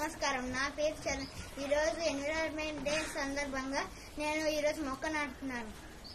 నమస్కారం నా పేరు చరణ్ ఈరోజు ఎన్విరాన్మెంట్ డే సందర్భంగా నేను ఈరోజు మొక్క నాటుతున్నాను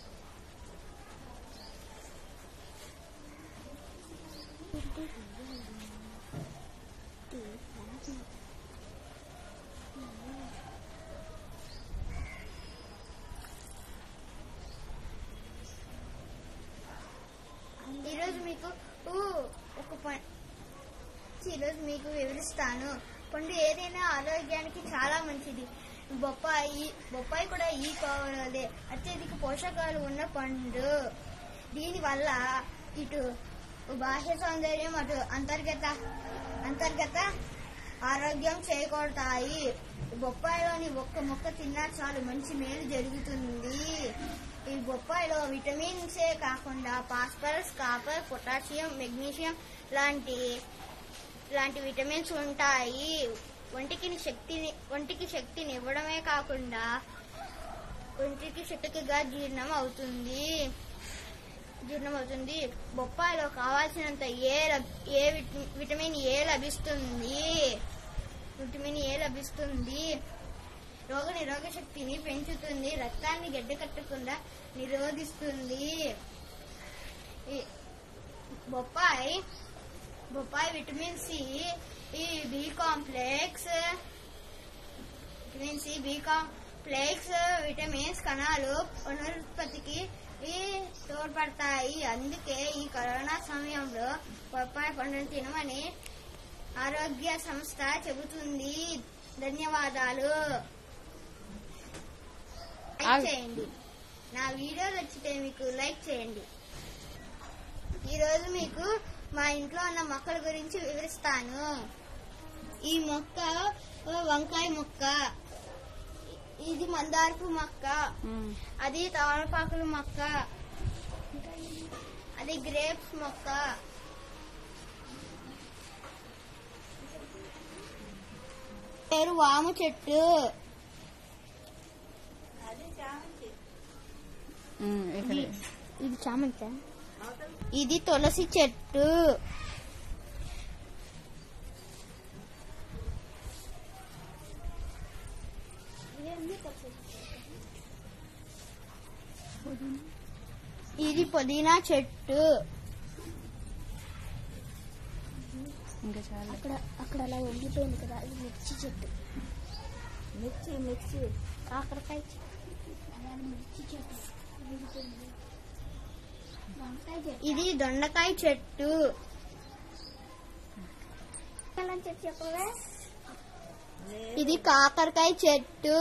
ఈరోజు మీకు ఊ, ఒక ప- ఈరోజు మీకు వివరిస్తాను పండు ఏదైనా ఆరోగ్యానికి చాలా మంచిది బొప్పాయి బొప్పాయి కూడా ఈ కోవలే అత్యధిక పోషకాలు ఉన్న పండు దీని వల్ల ఇటు బాహ్య సౌందర్యం అటు అంతర్గత అంతర్గత ఆరోగ్యం చేకూడతాయి బొప్పాయిలోని ఒక్క మొక్క తిన్నా చాలు మంచి మేలు జరుగుతుంది ఈ బొప్పాయిలో విటమిన్ సే కాకుండా ఫాస్ఫరస్ కాపర్ పొటాషియం మెగ్నీషియం లాంటి లాంటి విటమిన్స్ ఉంటాయి ఒంటికి శక్తిని ఒంటికి శక్తిని ఇవ్వడమే కాకుండా ఒంటికి శక్తిగా జీర్ణం అవుతుంది జీర్ణం అవుతుంది బొప్పాయిలో కావాల్సినంత ఏ లబ్- ఏ విట- విటమిన్ ఏ లభిస్తుంది విటమిన్ ఏ లభిస్తుంది రోగ నిరోధక శక్తిని పెంచుతుంది రక్తాన్ని గడ్డకట్టకుండా నిరోధిస్తుంది ఈ బొప్పాయి బొప్పాయి విటమిన్ సి ఈ B complex vitamin C B complex vitamins కణాలు పునరుత్పత్తికి ఈ తోడ్పడతాయి అందుకే ఈ కరోనా సమయంలో బొప్పాయి పండును తినమని ఆరోగ్య సంస్థ చెబుతుంది ధన్యవాదాలు లైక్ చేయండి నా వీడియో నచ్చితే మీకు లైక్ చేయండి ఈరోజు మీకు మా ఇంట్లో ఉన్న మొక్కల గురించి వివరిస్తాను ఈ మొక్క ఓ వంకాయ మొక్క ఇది మందారపు మొక్క అది తమలపాకుల మొక్క అది గ్రేప్స్ మొక్క పేరు వాము చెట్టు ఇది చామంతి ఇది తులసి చెట్టు ఇది పుదీనా చెట్టు ఇంకా చాలా అక్కడ అక్కడ అలా వంగిపోయింది కదా ఇది మిర్చి చెట్టు మిర్చి మిర్చి కాకరకాయ చెట్టు అలానే మిర్చి చెట్టు విడిపోయింది. వంకాయ చెట్టు. ఇది దొండకాయ చెట్టు చెట్టు చెప్పవే ఇది కాకరకాయ చెట్టు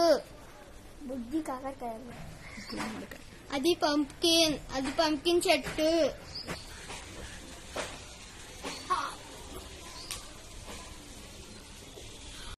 బుద్ధి కాకరకాయ అది పంప్కిన్ అది పంప్కిన్ చెట్టు